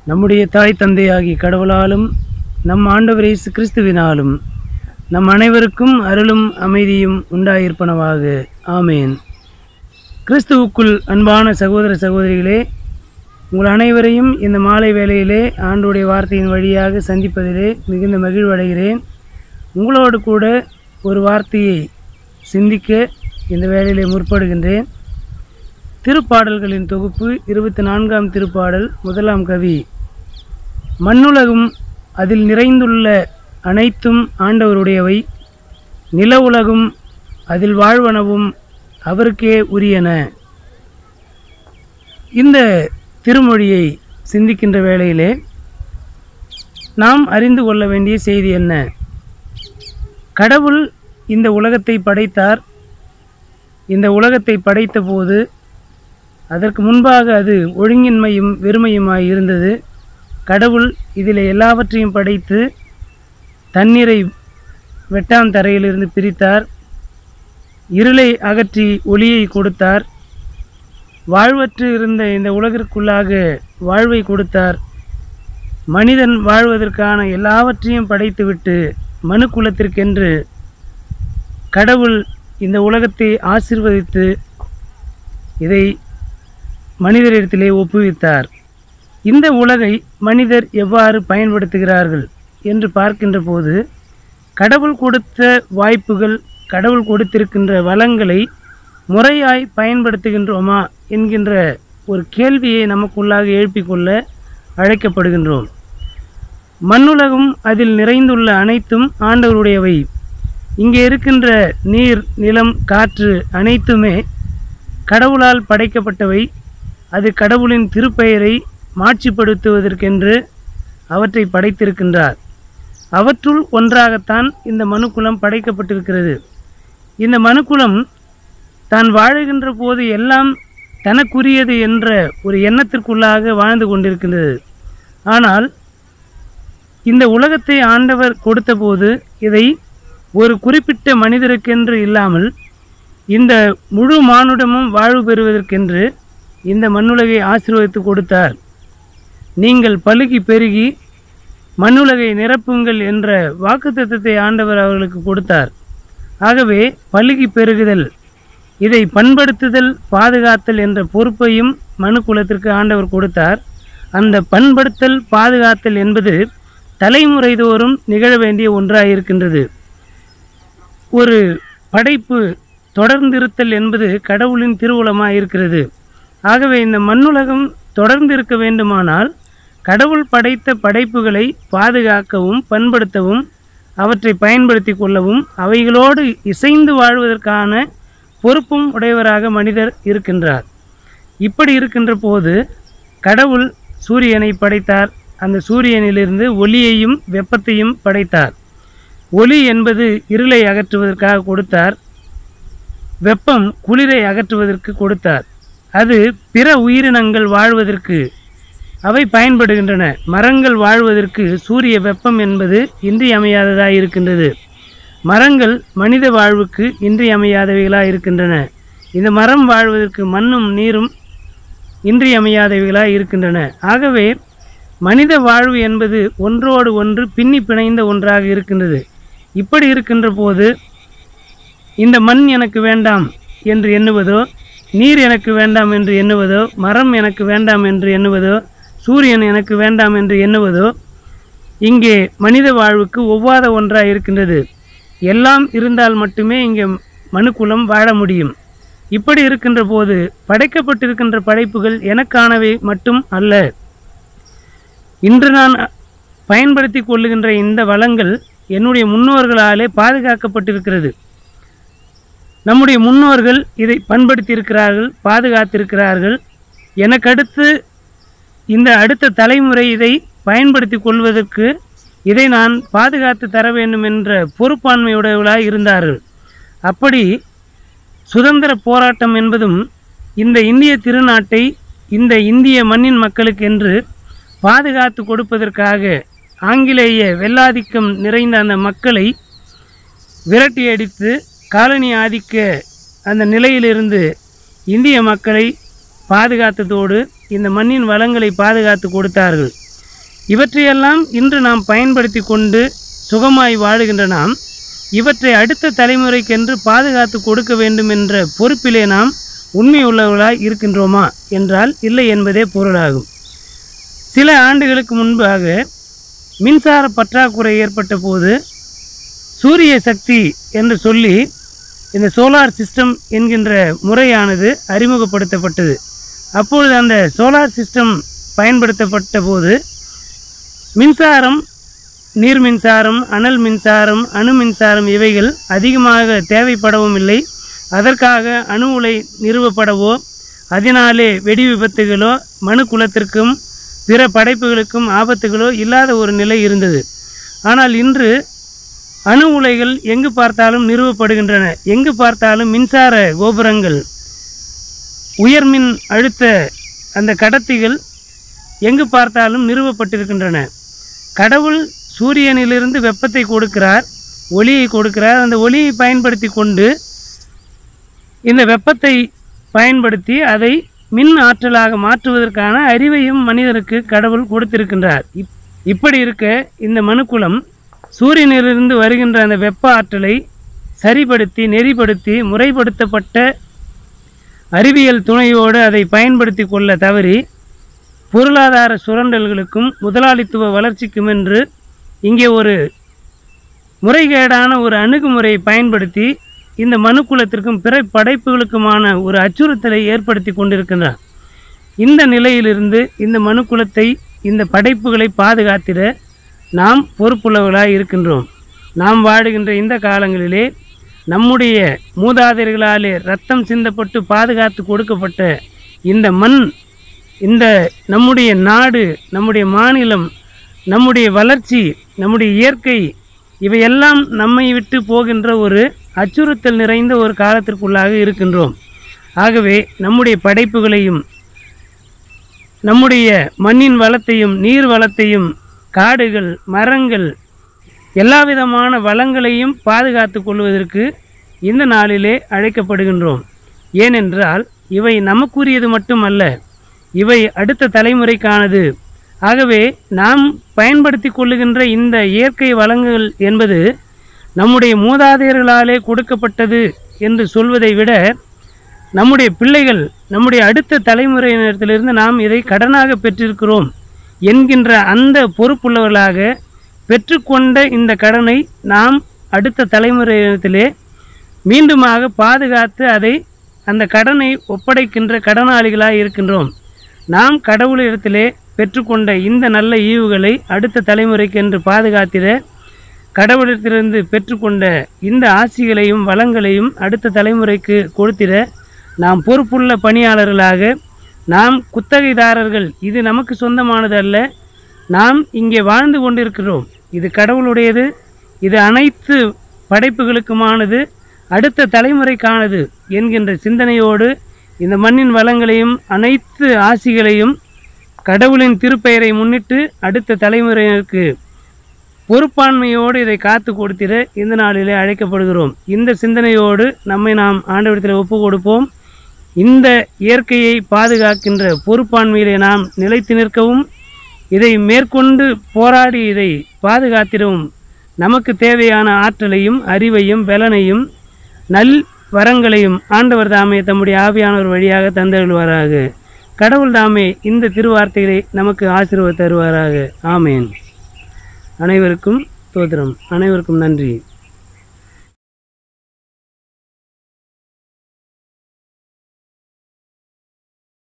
நம்முடைய தாய் தந்தையாகிய கடவுளாலும் நம் ஆண்டவர் இயேசு கிறிஸ்துவினாலும் நம் அனைவருக்கும் அருளும் அமைதியும் உண்டாயிருப்பனவாக ஆமேன் கிறிஸ்துவுக்குள் அன்பான சகோதர சகோதரிகளே உங்கள் அனைவரையும் இந்த மாலை வேளையிலே ஆண்டுடைய வார்த்தையின் வழியாக சந்திப்பதிலே மிகுந்த மகிழ்வடைகிறேன் உங்களோடு கூட ஒரு வார்த்தையை சிந்திக்க இந்த வேளையிலே முற்படுகின்றேன் திருப்பாடல்களின் தொகுப்பு இருபத்தி நான்காம் திருப்பாடல் முதலாம் கவி மண்ணுலகும் அதில் நிறைந்துள்ள அனைத்தும் ஆண்டவருடையவை நில உலகும் அதில் வாழ்வனவும் அவருக்கே உரியன இந்த திருமொழியை சிந்திக்கின்ற வேளையிலே நாம் அறிந்து கொள்ள வேண்டிய செய்தி என்ன கடவுள் இந்த உலகத்தை படைத்தார் இந்த உலகத்தை படைத்த போது அதற்கு முன்பாக அது ஒழுங்கின்மையும் வெறுமையுமாய் இருந்தது கடவுள் இதில் எல்லாவற்றையும் படைத்து தண்ணீரை வெட்டாம் தரையிலிருந்து பிரித்தார் இருளை அகற்றி ஒளியை கொடுத்தார் வாழ்வற்று இருந்த இந்த உலகிற்குள்ளாக வாழ்வை கொடுத்தார் மனிதன் வாழ்வதற்கான எல்லாவற்றையும் படைத்துவிட்டு மனு குலத்திற்கென்று கடவுள் இந்த உலகத்தை ஆசிர்வதித்து இதை மனிதரிடத்திலே ஒப்புவித்தார் இந்த உலகை மனிதர் எவ்வாறு பயன்படுத்துகிறார்கள் என்று பார்க்கின்ற போது கடவுள் கொடுத்த வாய்ப்புகள் கடவுள் கொடுத்திருக்கின்ற வளங்களை முறையாய் பயன்படுத்துகின்றோமா என்கின்ற ஒரு கேள்வியை நமக்குள்ளாக எழுப்பிக்கொள்ள அழைக்கப்படுகின்றோம் மண்ணுலகும் அதில் நிறைந்துள்ள அனைத்தும் ஆண்டவருடையவை இங்கே இருக்கின்ற நீர் நிலம் காற்று அனைத்துமே கடவுளால் படைக்கப்பட்டவை அது கடவுளின் திருப்பெயரை மாட்சிப்படுத்துவதற்கென்று அவற்றை படைத்திருக்கின்றார் அவற்றுள் ஒன்றாகத்தான் இந்த மனுக்குலம் படைக்கப்பட்டிருக்கிறது இந்த மனுக்குலம் தான் வாழுகின்ற போது எல்லாம் தனக்குரியது என்ற ஒரு எண்ணத்திற்குள்ளாக வாழ்ந்து கொண்டிருக்கின்றது ஆனால் இந்த உலகத்தை ஆண்டவர் கொடுத்தபோது இதை ஒரு குறிப்பிட்ட மனிதருக்கென்று இல்லாமல் இந்த முழு மானுடமும் வாழ்வு பெறுவதற்கென்று இந்த மண்ணுலகை ஆசீர்வதித்து கொடுத்தார் நீங்கள் பலுகி பெருகி மண்ணுலகை நிரப்புங்கள் என்ற வாக்குத்தத்தத்தை ஆண்டவர் அவர்களுக்கு கொடுத்தார் ஆகவே பலுகி பெருகுதல் இதை பண்படுத்துதல் பாதுகாத்தல் என்ற பொறுப்பையும் மனு குலத்திற்கு ஆண்டவர் கொடுத்தார் அந்த பண்படுத்தல் பாதுகாத்தல் என்பது தலைமுறை தோறும் நிகழ வேண்டிய ஒன்றாயிருக்கின்றது ஒரு படைப்பு தொடர்ந்திருத்தல் என்பது கடவுளின் திருவுளமாக இருக்கிறது ஆகவே இந்த மண்ணுலகம் தொடர்ந்து இருக்க வேண்டுமானால் கடவுள் படைத்த படைப்புகளை பாதுகாக்கவும் பண்படுத்தவும் அவற்றை பயன்படுத்தி கொள்ளவும் அவைகளோடு இசைந்து வாழ்வதற்கான பொறுப்பும் உடையவராக மனிதர் இருக்கின்றார் இப்படி இருக்கின்ற போது கடவுள் சூரியனை படைத்தார் அந்த சூரியனிலிருந்து ஒளியையும் வெப்பத்தையும் படைத்தார் ஒளி என்பது இருளை அகற்றுவதற்காக கொடுத்தார் வெப்பம் குளிரை அகற்றுவதற்கு கொடுத்தார் அது பிற உயிரினங்கள் வாழ்வதற்கு அவை பயன்படுகின்றன மரங்கள் வாழ்வதற்கு சூரிய வெப்பம் என்பது இன்றியமையாததாக இருக்கின்றது மரங்கள் மனித வாழ்வுக்கு இன்றியமையாதவைகளாக இருக்கின்றன இந்த மரம் வாழ்வதற்கு மண்ணும் நீரும் இன்றியமையாதவைகளாக இருக்கின்றன ஆகவே மனித வாழ்வு என்பது ஒன்றோடு ஒன்று பின்னி பிணைந்த ஒன்றாக இருக்கின்றது இப்படி இருக்கின்ற போது இந்த மண் எனக்கு வேண்டாம் என்று எண்ணுவதோ நீர் எனக்கு வேண்டாம் என்று எண்ணுவதோ மரம் எனக்கு வேண்டாம் என்று எண்ணுவதோ சூரியன் எனக்கு வேண்டாம் என்று எண்ணுவதோ இங்கே மனித வாழ்வுக்கு ஒவ்வாத ஒன்றாக இருக்கின்றது எல்லாம் இருந்தால் மட்டுமே இங்கே மனுக்குலம் வாழ முடியும் இப்படி இருக்கின்ற போது படைக்கப்பட்டிருக்கின்ற படைப்புகள் எனக்கானவை மட்டும் அல்ல இன்று நான் பயன்படுத்தி கொள்ளுகின்ற இந்த வளங்கள் என்னுடைய முன்னோர்களாலே பாதுகாக்கப்பட்டிருக்கிறது நம்முடைய முன்னோர்கள் இதை பண்படுத்தியிருக்கிறார்கள் பாதுகாத்திருக்கிறார்கள் எனக்கடுத்து இந்த அடுத்த தலைமுறை இதை பயன்படுத்தி கொள்வதற்கு இதை நான் பாதுகாத்து தர வேண்டும் என்ற பொறுப்பாண்மையுடையவர்களாக இருந்தார்கள் அப்படி சுதந்திர போராட்டம் என்பதும் இந்த இந்திய திருநாட்டை இந்த இந்திய மண்ணின் மக்களுக்கென்று பாதுகாத்து கொடுப்பதற்காக ஆங்கிலேய வெள்ளாதிக்கம் நிறைந்த அந்த மக்களை விரட்டியடித்து காலனி ஆதிக்க அந்த நிலையிலிருந்து இந்திய மக்களை பாதுகாத்ததோடு இந்த மண்ணின் வளங்களை பாதுகாத்து கொடுத்தார்கள் இவற்றையெல்லாம் இன்று நாம் பயன்படுத்தி கொண்டு சுகமாய் வாழுகின்ற நாம் இவற்றை அடுத்த தலைமுறைக்கென்று பாதுகாத்து கொடுக்க வேண்டும் என்ற பொறுப்பிலே நாம் உண்மையுள்ளவர்களாய் இருக்கின்றோமா என்றால் இல்லை என்பதே பொருளாகும் சில ஆண்டுகளுக்கு முன்பாக மின்சார பற்றாக்குறை ஏற்பட்ட போது சூரிய சக்தி என்று சொல்லி இந்த சோலார் சிஸ்டம் என்கின்ற முறையானது அறிமுகப்படுத்தப்பட்டது அப்பொழுது அந்த சோலார் சிஸ்டம் பயன்படுத்தப்பட்ட போது மின்சாரம் நீர் மின்சாரம் அனல் மின்சாரம் அணு மின்சாரம் இவைகள் அதிகமாக தேவைப்படவும் இல்லை அதற்காக அணு உலை நிறுவப்படவோ அதனாலே வெடி விபத்துகளோ மனு குலத்திற்கும் பிற படைப்புகளுக்கும் ஆபத்துகளோ இல்லாத ஒரு நிலை இருந்தது ஆனால் இன்று அணு உலைகள் எங்கு பார்த்தாலும் நிறுவப்படுகின்றன எங்கு பார்த்தாலும் மின்சார கோபுரங்கள் உயர்மின் அழுத்த அந்த கடத்திகள் எங்கு பார்த்தாலும் நிறுவப்பட்டிருக்கின்றன கடவுள் சூரியனிலிருந்து வெப்பத்தை கொடுக்கிறார் ஒளியை கொடுக்கிறார் அந்த ஒளியை பயன்படுத்தி கொண்டு இந்த வெப்பத்தை பயன்படுத்தி அதை மின் ஆற்றலாக மாற்றுவதற்கான அறிவையும் மனிதருக்கு கடவுள் கொடுத்திருக்கின்றார் இப் இப்படி இருக்க இந்த மனுக்குலம் சூரியனிலிருந்து வருகின்ற அந்த வெப்ப ஆற்றலை சரிப்படுத்தி நெறிப்படுத்தி முறைப்படுத்தப்பட்ட அறிவியல் துணையோடு அதை பயன்படுத்தி கொள்ள தவறி பொருளாதார சுரண்டல்களுக்கும் முதலாளித்துவ வளர்ச்சிக்கும் என்று இங்கே ஒரு முறைகேடான ஒரு அணுகுமுறையை பயன்படுத்தி இந்த மனுக்குலத்திற்கும் பிற படைப்புகளுக்குமான ஒரு அச்சுறுத்தலை ஏற்படுத்தி கொண்டிருக்கின்றார் இந்த நிலையிலிருந்து இந்த மனுக்குலத்தை இந்த படைப்புகளை பாதுகாத்திட நாம் பொறுப்புள்ளவர்களாய் இருக்கின்றோம் நாம் வாடுகின்ற இந்த காலங்களிலே நம்முடைய மூதாதையர்களாலே ரத்தம் சிந்தப்பட்டு பாதுகாத்து கொடுக்கப்பட்ட இந்த மண் இந்த நம்முடைய நாடு நம்முடைய மாநிலம் நம்முடைய வளர்ச்சி நம்முடைய இயற்கை இவையெல்லாம் நம்மை விட்டு போகின்ற ஒரு அச்சுறுத்தல் நிறைந்த ஒரு காலத்திற்குள்ளாக இருக்கின்றோம் ஆகவே நம்முடைய படைப்புகளையும் நம்முடைய மண்ணின் வளத்தையும் நீர் வளத்தையும் காடுகள் மரங்கள் எல்லா விதமான வளங்களையும் பாதுகாத்து கொள்வதற்கு இந்த நாளிலே அழைக்கப்படுகின்றோம் ஏனென்றால் இவை நமக்குரியது மட்டுமல்ல இவை அடுத்த தலைமுறைக்கானது ஆகவே நாம் பயன்படுத்தி கொள்ளுகின்ற இந்த இயற்கை வளங்கள் என்பது நம்முடைய மூதாதையர்களாலே கொடுக்கப்பட்டது என்று சொல்வதை விட நம்முடைய பிள்ளைகள் நம்முடைய அடுத்த தலைமுறையினரிடத்திலிருந்து நாம் இதை கடனாக பெற்றிருக்கிறோம் என்கின்ற அந்த பொறுப்புள்ளவர்களாக பெற்றுக்கொண்ட இந்த கடனை நாம் அடுத்த தலைமுறையினத்திலே மீண்டுமாக பாதுகாத்து அதை அந்த கடனை ஒப்படைக்கின்ற கடனாளிகளாக இருக்கின்றோம் நாம் கடவுளிடத்திலே பெற்றுக்கொண்ட இந்த நல்ல ஈவுகளை அடுத்த தலைமுறைக்கு என்று பாதுகாத்திட கடவுளிடத்திலிருந்து பெற்றுக்கொண்ட இந்த ஆசிகளையும் வளங்களையும் அடுத்த தலைமுறைக்கு கொடுத்திட நாம் பொறுப்புள்ள பணியாளர்களாக நாம் குத்தகைதாரர்கள் இது நமக்கு சொந்தமானது அல்ல நாம் இங்கே வாழ்ந்து கொண்டிருக்கிறோம் இது கடவுளுடையது இது அனைத்து படைப்புகளுக்குமானது அடுத்த தலைமுறைக்கானது என்கின்ற சிந்தனையோடு இந்த மண்ணின் வளங்களையும் அனைத்து ஆசிகளையும் கடவுளின் திருப்பெயரை முன்னிட்டு அடுத்த தலைமுறையினருக்கு பொறுப்பாண்மையோடு இதை காத்து கொடுத்திட இந்த நாளிலே அழைக்கப்படுகிறோம் இந்த சிந்தனையோடு நம்மை நாம் ஆண்டவரத்தில் ஒப்பு கொடுப்போம் இந்த இயற்கையை பாதுகாக்கின்ற பொறுப்பாண்மையிலே நாம் நிலைத்து நிற்கவும் இதை மேற்கொண்டு போராடி இதை பாதுகாத்திடவும் நமக்கு தேவையான ஆற்றலையும் அறிவையும் பலனையும் நல் வரங்களையும் ஆண்டவர் தாமே தம்முடைய ஆவியானவர் வழியாக தந்தருள்வாராக கடவுள் தாமே இந்த திருவார்த்தைகளை நமக்கு ஆசீர்வாத தருவாராக ஆமேன் அனைவருக்கும் தோத்திரம் அனைவருக்கும் நன்றி